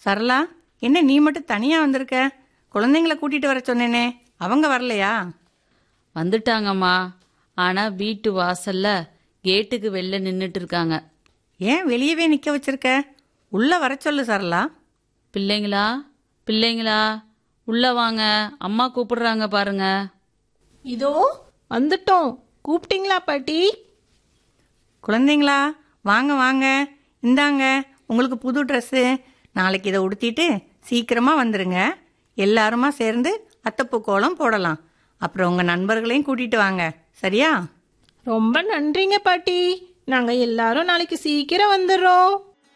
சரளா என்ன நீ மட்டும் தனியா வந்திருக்க குழந்தைங்கள கூட்டிட்டு வர சொன்னேனே அவங்க வரலையா வந்துட்டாங்கம்மா ஆனா வீட்டு வாசல்ல கேட்டுக்கு வெளில நின்னுட்டு இருக்காங்க ஏன் வெளியவே நிக்க வச்சிருக்க உள்ள வர சொல்லு சரளா பிள்ளைங்களா பிள்ளைங்களா உள்ள வாங்க அம்மா கூப்பிடுறாங்க பாருங்க இதோ வந்துட்டோம் கூப்பிட்டீங்களா பாட்டி குழந்தைங்களா வாங்க வாங்க இந்தாங்க உங்களுக்கு புது ட்ரெஸ்ஸு நாளைக்கு இதை உடுத்திட்டு சீக்கிரமா வந்துருங்க எல்லாருமா சேர்ந்து அத்தப்பூ கோலம் போடலாம் அப்புறம் உங்க நண்பர்களையும் கூட்டிட்டு வாங்க சரியா ரொம்ப நன்றிங்க பாட்டி நாங்க எல்லாரும் நாளைக்கு சீக்கிரம் வந்துடுறோம்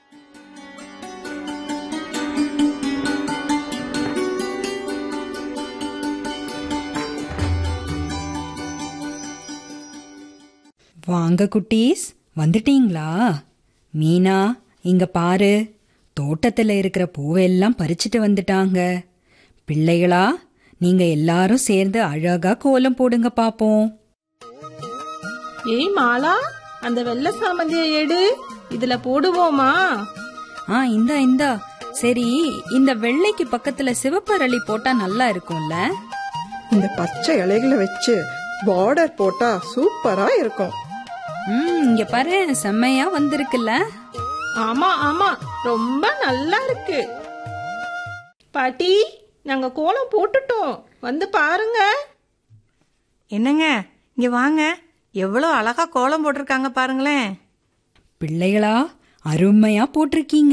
வாங்க குட்டீஸ் வந்துட்டீங்களா மீனா இங்க பாரு தோட்டத்துல இருக்கிற பூவெல்லாம் பறிச்சுட்டு வந்துட்டாங்க பிள்ளைகளா நீங்க எல்லாரும் சேர்ந்து அழகா கோலம் போடுங்க பாப்போம் ஏய் மாலா அந்த வெள்ளை சாமந்திய எடு இதுல போடுவோமா ஆ இந்தா இந்தா சரி இந்த வெள்ளைக்கு பக்கத்துல சிவப்பரளி போட்டா நல்லா இருக்கும்ல இந்த பச்சை இலைகளை வச்சு பார்டர் போட்டா சூப்பரா இருக்கும் ம் இங்க பாரு செம்மையா வந்திருக்குல்ல ஆமா ஆமா ரொம்ப நல்லா இருக்கு பாட்டி நாங்க கோலம் போட்டுட்டோம் வந்து பாருங்க என்னங்க இங்க வாங்க எவ்வளோ அழகா கோலம் போட்டிருக்காங்க பாருங்களேன் பிள்ளைகளா அருமையா போட்டிருக்கீங்க